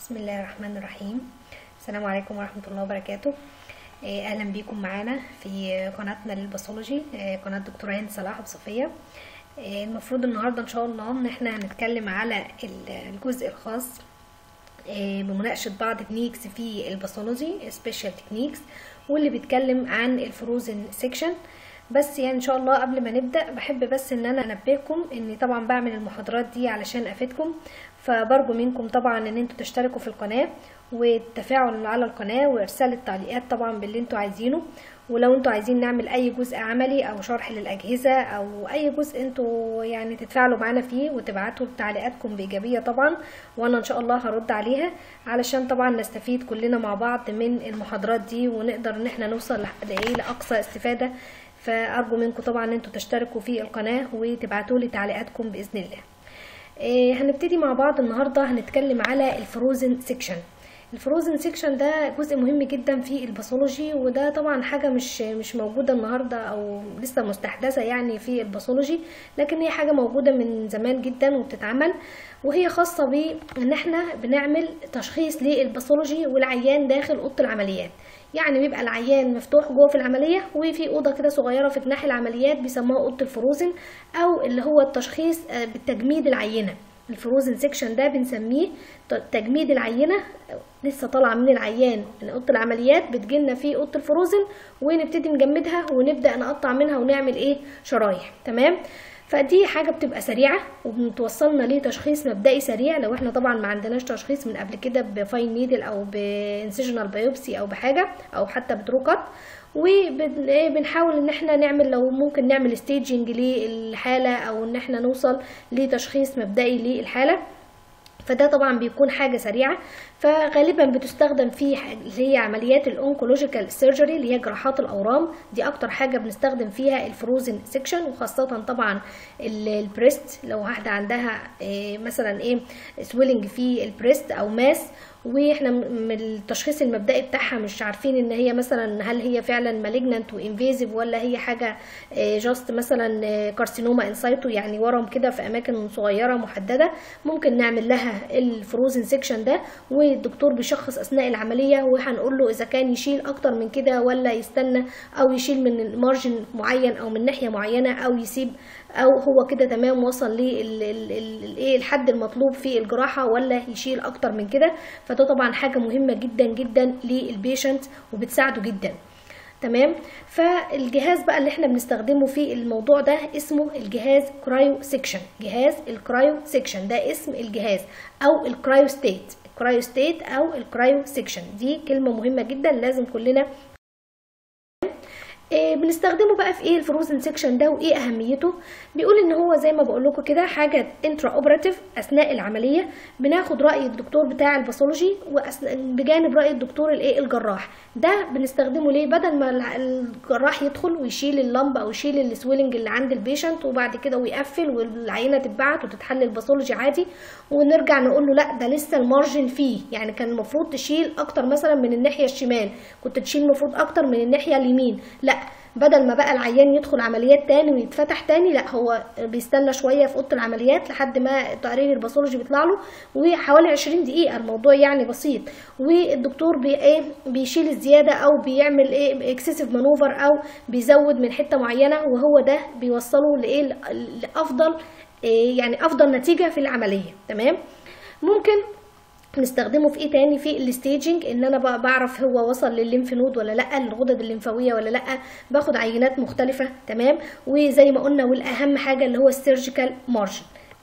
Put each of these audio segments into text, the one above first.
بسم الله الرحمن الرحيم السلام عليكم ورحمة الله وبركاته آه، أهلا بيكم معانا في قناتنا للباثولوجي آه، قناة دكتورة هند صلاح بصفية آه، المفروض النهاردة إن شاء الله إن احنا هنتكلم على ال- الجزء الخاص آه، بمناقشة بعض تكنيكس في الباثولوجي سبيشال تكنيكس واللي بيتكلم عن الفروزن سيكشن بس يعني ان شاء الله قبل ما نبدا بحب بس ان انا انبهكم اني طبعا بعمل المحاضرات دي علشان افيدكم فبرجو منكم طبعا ان انتوا تشتركوا في القناه والتفاعل على القناه وارسال التعليقات طبعا باللي انتوا عايزينه ولو انتوا عايزين نعمل اي جزء عملي او شرح للاجهزه او اي جزء انتوا يعني تتفاعلوا معانا فيه وتبعتوا تعليقاتكم بايجابيه طبعا وانا ان شاء الله هرد عليها علشان طبعا نستفيد كلنا مع بعض من المحاضرات دي ونقدر ان احنا نوصل لح- لايه لاقصى استفاده فارجو منكم طبعا ان انتوا تشتركوا في القناه وتبعتوا لي تعليقاتكم باذن الله إيه، هنبتدي مع بعض النهارده هنتكلم على الفروزن سيكشن الفروزن سيكشن ده جزء مهم جدا في الباثولوجي وده طبعا حاجه مش مش موجوده النهارده او لسه مستحدثه يعني في الباثولوجي لكن هي حاجه موجوده من زمان جدا وبتتعمل وهي خاصه بان احنا بنعمل تشخيص للباثولوجي والعيان داخل اوضه العمليات يعني بيبقى العيان مفتوح جوه في العمليه وفي اوضه كده صغيره في جناح العمليات بيسموها اوضه الفروزن او اللي هو التشخيص آه، بالتجميد العينه الفروزن سيكشن ده بنسميه ت- تجميد العينه لسه طالعه من العيان من اوضه العمليات بتجيلنا في اوضه الفروزن ونبتدي نجمدها ونبدا نقطع منها ونعمل ايه شرايح تمام فدي حاجه بتبقى سريعه وبتوصلنا لتشخيص مبدئي سريع لو احنا طبعا ما عندناش تشخيص من قبل كده بفاين نيدل او بانسيجنال بايوبسي او بحاجه او حتى بتروكت وبنحاول ان احنا نعمل لو ممكن نعمل ستيجنج للحاله او ان احنا نوصل لتشخيص مبدئي للحاله فده طبعا بيكون حاجه سريعه فغالبا بتستخدم في ح- اللي هي عمليات الاونكولوجيكال سيرجري اللي هي جراحات الاورام دي اكتر حاجه بنستخدم فيها الفروزن سيكشن وخاصه طبعا ال- البريست لو واحده عندها إيه، مثلا ايه سويلنج في البريست او ماس واحنا م- من التشخيص المبدئي بتاعها مش عارفين ان هي مثلا هل هي فعلا مالجنانت وانفيزيف ولا هي حاجه جاست مثلا كارسينوما انسايتو يعني ورم كده في اماكن صغيره محدده ممكن نعمل لها الفروزن سيكشن ده والدكتور بيشخص اثناء العمليه وهنقول له اذا كان يشيل اكتر من كده ولا يستنى او يشيل من مارجن معين او من ناحيه معينه او يسيب او هو كده تمام وصل للايه الحد المطلوب في الجراحه ولا يشيل اكتر من كده فده طبعا حاجه مهمه جدا جدا للبيشنت وبتساعده جدا تمام فالجهاز بقى اللي احنا بنستخدمه في الموضوع ده اسمه الجهاز كرايو سيكشن جهاز الكرايو سيكشن ده اسم الجهاز او الكرايو ستيت الكرايو ستيت او الكرايو سيكشن دي كلمه مهمه جدا لازم كلنا إيه بنستخدمه بقى في ايه الفروزن سيكشن ده وايه اهميته بيقول ان هو زي ما بقول لكم كده حاجه انترا اوبراتيف اثناء العمليه بناخد راي الدكتور بتاع الباثولوجي وأس- بجانب راي الدكتور الايه الجراح ده بنستخدمه ليه بدل ما الع- الجراح يدخل ويشيل اللمبه او يشيل السويلنج اللي عند البيشنت وبعد كده ويقفل والعينه تتبعت وتتحلل باثولوجي عادي ونرجع نقول له لا ده لسه المارجن فيه يعني كان المفروض تشيل اكتر مثلا من الناحيه الشمال كنت تشيل المفروض اكتر من الناحيه اليمين لا بدل ما بقى العيان يدخل عمليات تاني ويتفتح تاني لا هو بيستنى شويه في اوضه العمليات لحد ما تقرير الباثولوجي بيطلع له وحوالي 20 دقيقه الموضوع يعني بسيط والدكتور بي ايه بيشيل الزياده او بيعمل ايه اكسسيف مانوفر او بيزود من حته معينه وهو ده بيوصله لايه لافضل إيه يعني افضل نتيجه في العمليه تمام ممكن نستخدمه في ايه تاني في الستيجنج ان انا بقى بعرف هو وصل للليمف نود ولا لا الغدد الليمفاويه ولا لا باخد عينات مختلفه تمام وزي ما قلنا والاهم حاجه اللي هو السيرجيكال مارجن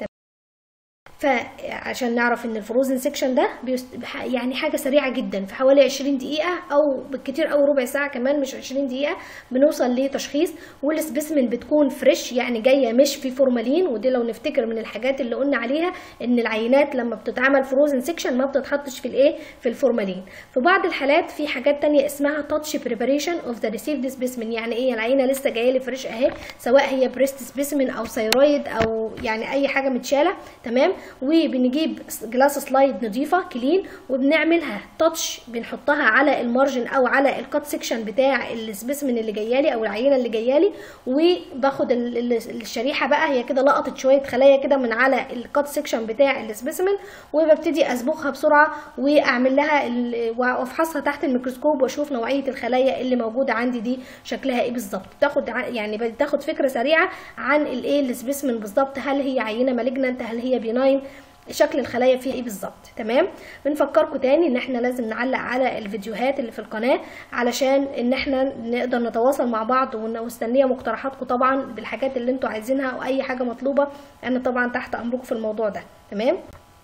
فعشان نعرف ان الفروزن سيكشن ده بيست... بح- يعني حاجه سريعه جدا في حوالي 20 دقيقه او بالكتير او ربع ساعه كمان مش 20 دقيقه بنوصل لتشخيص والسبيسمن بتكون فريش يعني جايه مش في فورمالين ودي لو نفتكر من الحاجات اللي قلنا عليها ان العينات لما بتتعمل فروزن سيكشن ما بتتحطش في الايه في الفورمالين في بعض الحالات في حاجات تانية اسمها تاتش بريباريشن اوف ذا ريسيفد سبيسمن يعني ايه العينه لسه جايه لي فريش اهي سواء هي بريست سبيسمن او ثيرويد او يعني اي حاجه متشاله تمام وبنجيب جلاس سلايد نظيفه كلين وبنعملها تاتش بنحطها على المارجن او على الكات سيكشن بتاع السبيسمن اللي جايالي او العينه اللي جايالي وباخد ال- ال- الشريحه بقى هي كده لقطت شويه خلايا كده من على الكات سيكشن بتاع السبيسمن وببتدي اصبغها بسرعه واعمل لها ال- وافحصها تحت الميكروسكوب واشوف نوعيه الخلايا اللي موجوده عندي دي شكلها ايه بالظبط تاخد ع- يعني بتاخد فكره سريعه عن الايه السبيسمن بالظبط هل هي عينه مالجنانت هل هي بيناين شكل الخلايا فيها ايه بالظبط تمام بنفكركم تاني ان احنا لازم نعلق على الفيديوهات اللي في القناه علشان ان احنا نقدر نتواصل مع بعض ون- ومستنيه مقترحاتكم طبعا بالحاجات اللي انتوا عايزينها او اي حاجه مطلوبه انا طبعا تحت امركم في الموضوع ده تمام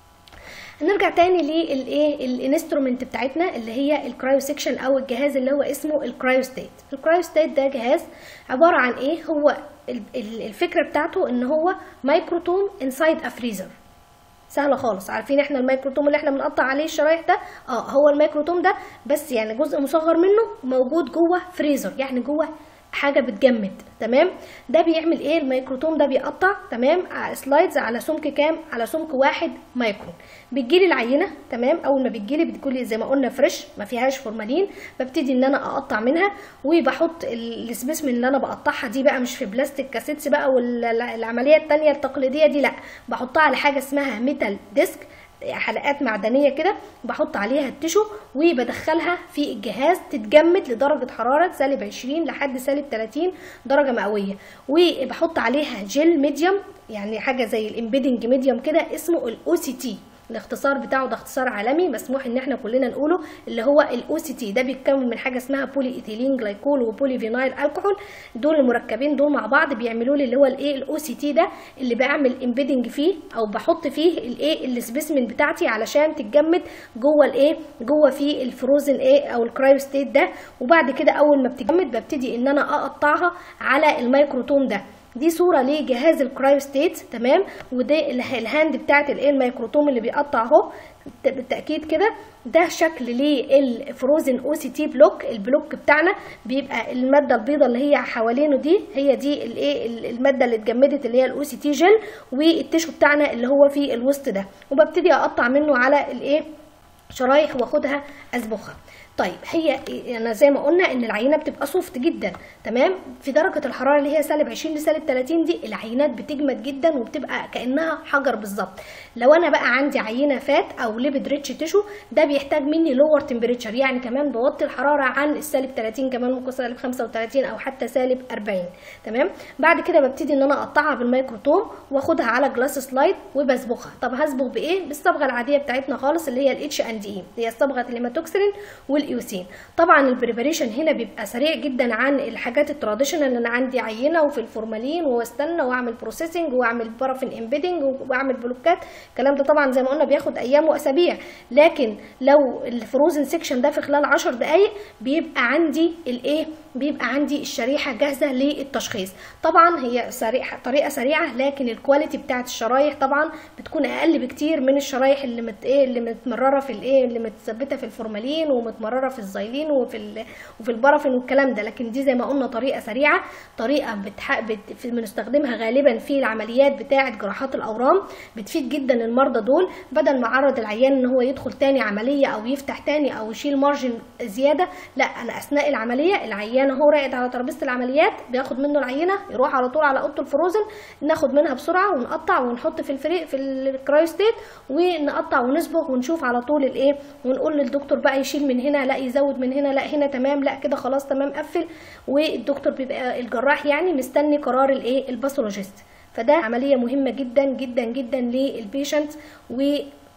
هنرجع تاني للايه الانسترومنت بتاعتنا اللي هي الكرايو سيكشن او الجهاز اللي هو اسمه الكرايو ستيت الكرايو ستيت ده جهاز عباره عن ايه هو ال- ال- الفكره بتاعته ان هو مايكروتوم انسايد ا فريزر سهله خالص عارفين احنا الميكروتوم اللي احنا بنقطع عليه الشرايح ده اه هو الميكروتوم ده بس يعني جزء مصغر منه موجود جوه فريزر يعني جوه حاجه بتجمد تمام ده بيعمل ايه الميكروتوم ده بيقطع تمام على سلايدز على سمك كام على سمك واحد مايكرون بتجيلي العينه تمام اول ما بتجيلي بتقولي زي ما قلنا فريش ما فيهاش فورمالين ببتدي ان انا اقطع منها وبحط ال- السبيسمن اللي انا بقطعها دي بقى مش في بلاستيك كاسيتس بقى والعمليه التانية التقليديه دي لا بحطها على حاجه اسمها ميتال ديسك حلقات معدنيه كده بحط عليها التشو وبدخلها في الجهاز تتجمد لدرجه حراره سالب 20 لحد سالب 30 درجه مئويه وبحط عليها جل ميديوم يعني حاجه زي الامبيدنج ميديوم كده اسمه الاو سي تي الاختصار بتاعه ده اختصار عالمي مسموح ان احنا كلنا نقوله اللي هو الاو سي تي ده بيتكون من حاجه اسمها بولي ايثيلين جلايكول وبولي فينايل الكحول دول المركبين دول مع بعض بيعملوا لي اللي هو الايه الاو سي تي ده اللي بعمل امبيدنج فيه او بحط فيه الايه السبيسمن بتاعتي علشان تتجمد جوه الايه جوه في الفروزن ايه او الكرايو ستيت ده وبعد كده اول ما بتتجمد ببتدي ان انا اقطعها على الميكروتوم ده دي صوره لجهاز الكرايو ستيت تمام وده اله- الهاند بتاعت الايه الميكروتوم اللي بيقطع اهو بالت- بالتاكيد كده ده شكل للفروزن او سي تي بلوك البلوك بتاعنا بيبقى الماده البيضاء اللي هي حوالينه دي هي دي الايه ال- الماده اللي اتجمدت اللي هي الاو سي تي جل والتيشو بتاعنا اللي هو في الوسط ده وببتدي اقطع منه على الايه شرايح واخدها اصبغها طيب هي انا زي ما قلنا ان العينه بتبقى سوفت جدا تمام في درجه الحراره اللي هي سالب 20 لسالب 30 دي العينات بتجمد جدا وبتبقى كانها حجر بالظبط لو انا بقى عندي عينه فات او ليبيد ريتش تيشو ده بيحتاج مني لور تمبريتشر يعني كمان بوطي الحراره عن السالب 30 كمان ممكن سالب 35 او حتى سالب 40 تمام بعد كده ببتدي ان انا اقطعها بالميكروتوم واخدها على جلاس سلايد وبصبغها طب هصبغ بايه بالصبغه العاديه بتاعتنا خالص اللي هي الاتش اند اي هي صبغه الهيماتوكسرين والايوسين طبعا البريباريشن هنا بيبقى سريع جدا عن الحاجات التراديشنال اللي انا عندي عينه وفي الفورمالين واستنى واعمل بروسيسنج واعمل بارافين امبيدنج واعمل بلوكات الكلام ده طبعا زي ما قلنا بياخد ايام واسابيع لكن لو الفروزن سيكشن ده في خلال 10 دقائق بيبقى عندي الايه بيبقى عندي الشريحه جاهزه للتشخيص طبعا هي سريعه طريقه سريعه لكن الكواليتي بتاعت الشرايح طبعا بتكون اقل بكتير من الشرايح اللي مت ايه اللي متمرره في الايه اللي متثبته في الفورمالين ومتمرره في الزايلين وفي ال... وفي البرافين والكلام ده لكن دي زي ما قلنا طريقه سريعه طريقه بتح... بت... في- بنستخدمها غالبا في العمليات بتاعه جراحات الاورام بتفيد جدا المرضى دول بدل ما اعرض العيان ان هو يدخل تاني عمليه او يفتح تاني او يشيل مارجن زياده لا انا اثناء العمليه العيان اهو راقد على ترابيزه العمليات بياخد منه العينه يروح على طول على اوضه الفروزن ناخد منها بسرعه ونقطع ونحط في الفريق في الكرايوستيت ونقطع ونصبغ ونشوف على طول الايه ونقول للدكتور بقى يشيل من هنا لا يزود من هنا لا هنا تمام لا كده خلاص تمام قفل والدكتور بيبقى الجراح يعني مستني قرار الايه الباثولوجيست فده عمليه مهمه جدا جدا جدا للبيشنت و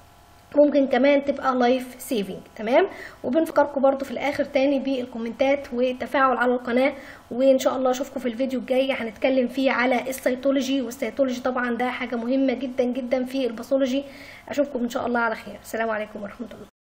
ممكن كمان تبقى لايف سيفنج تمام وبنفكركم برضو في الاخر تاني بالكومنتات والتفاعل على القناه وان شاء الله اشوفكم في الفيديو الجاي هنتكلم فيه على السيتولوجي والسيتولوجي طبعا ده حاجه مهمه جدا جدا في الباثولوجي اشوفكم ان شاء الله على خير السلام عليكم ورحمه الله